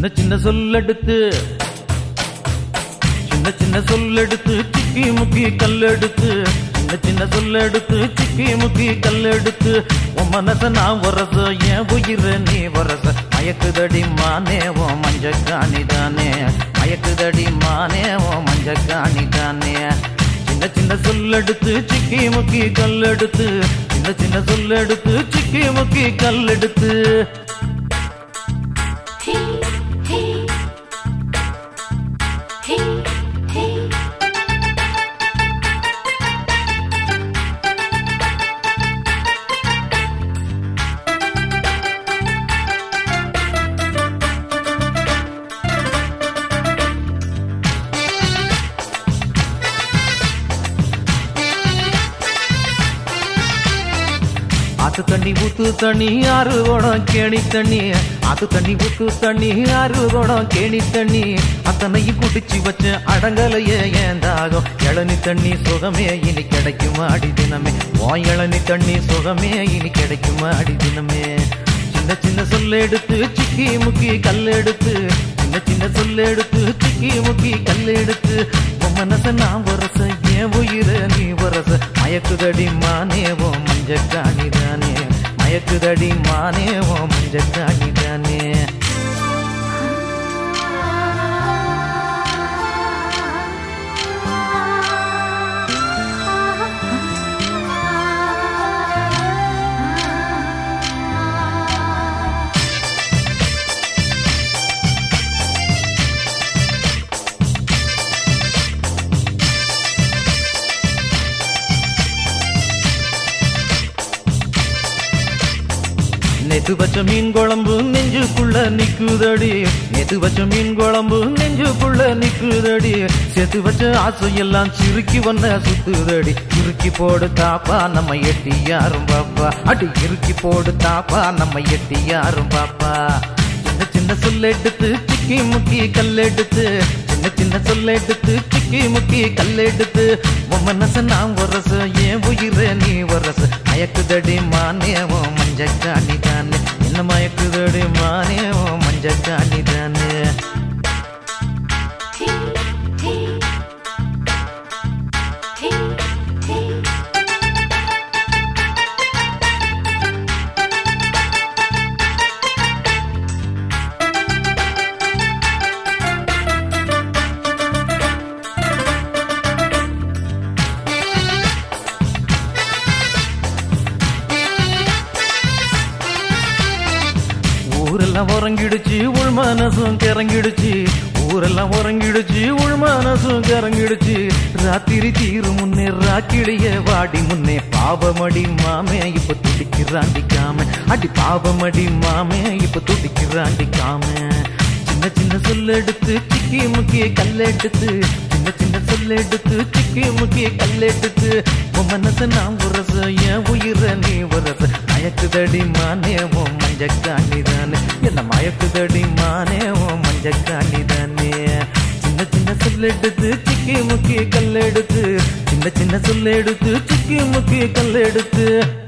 சின்ன சின்ன சொல்லெடுத்து சின்ன சின்ன சொல்லெடுத்து சிக்கி முக்கி கல்லெடுத்து சின்ன சின்ன சொல்லெடுத்து சிக்கி முக்கி கல்லெடுத்து உன் மனச நான் வரச என் உயிர நீ வரச மயக்குதடி மானே ஓ மஞ்ச காணிதானே மயக்குதடி மானே ஓ மஞ்ச காணிதானே சின்ன சின்ன சொல்லெடுத்து சிக்கி முக்கி கல்லெடுத்து சின்ன சின்ன சொல்லெடுத்து சிக்கி முக்கி கல்லெடுத்து Hey, hey. Hey, hey. ஆத்து தண்ணி ஊத்து தண்ணி ஆறு குடம் கேணி தண்ணி ஆத்து தண்ணி ஊத்து தண்ணி ஆறு குடம் கேணி தண்ணி அத்தனையும் குடிச்சு வச்ச அடங்கலையே ஏன் தாகம் இளநி தண்ணி சுகமே இனி கிடைக்கும் அடி தினமே ஓ இளநி தண்ணி சுகமே இனி கிடைக்கும் அடி தினமே சின்ன சின்ன சொல்ல எடுத்து சிக்கி முக்கி கல்லெடுத்து சின்ன சின்ன சொல்ல எடுத்து சிக்கி முக்கி கல்லெடுத்து உன் மனச நான் வரச ஏன் உயிர நீ வரச மயக்குதடி மானே ஓ மஞ்ச காணிதானே மயக்குதடி மானே ஓ மஞ்ச காணிதானே நேத்து வச்ச மீன் குழம்பு நெஞ்சுக்குள்ள நிக்குதடி நேத்து வச்ச மீன் குழம்பு நெஞ்சுக்குள்ள நிக்குதடி சேர்த்து வச்ச ஆசை எல்லாம் சிறுக்கி வந்த சுத்துதடி இறுக்கி போடு தாப்பா நம்ம எட்டி யாரும் பாப்பா அடி இறுக்கி போடு தாப்பா நம்ம எட்டி யாரும் பாப்பா சின்ன சின்ன சொல்ல எடுத்து சிக்கி முக்கி கல்லெடுத்து சின்ன சின்ன சொல்ல எடுத்து சிக்கி முக்கி கல்லெடுத்து உன் மனச நான் வரச ஏன் உயிர நீ வரச மயக்குதடி மானே ஓ மஞ்ச காணி தானே என்ன மயக்குதடி மானே ஓ மஞ்ச காணி தானே Hey, hey. Hey, hey. ஊரெல்லாம் உறங்கிடுச்சு உள் மனசும் கிறங்கிடுச்சு ஊரெல்லாம் உறங்கிடுச்சு உள் மனசும் கிறங்கிடுச்சு ராத்திரி தீரு முன்னே ராக்கிளிய வாடி முன்னே பாவமடி மாமே இப்ப துடிக்கிறாண்டிக்காம அடி பாவமடி மாமே இப்ப துடிக்கிறாண்டிக்காம சின்ன சின்ன சொல்லெடுத்து சிக்கி முக்கிய கல்லெடுத்து சின்ன சின்ன சொல்லெடுத்து சிக்கி முக்கிய கல்லெடுத்து உன் மனச நான் உரச என் உயிர நீ உரச மயக்குதடி மானே ஓ மஞ்ச காணிதானே என்ன மயக்குதடி மானே ஓ மஞ்ச காணிதானே சின்ன சின்ன சொல்லெடுத்து சிக்கி முக்கிய கல்லெடுத்து சின்ன சின்ன சொல்லெடுத்து சிக்கி முக்கிய கல்லெடுத்து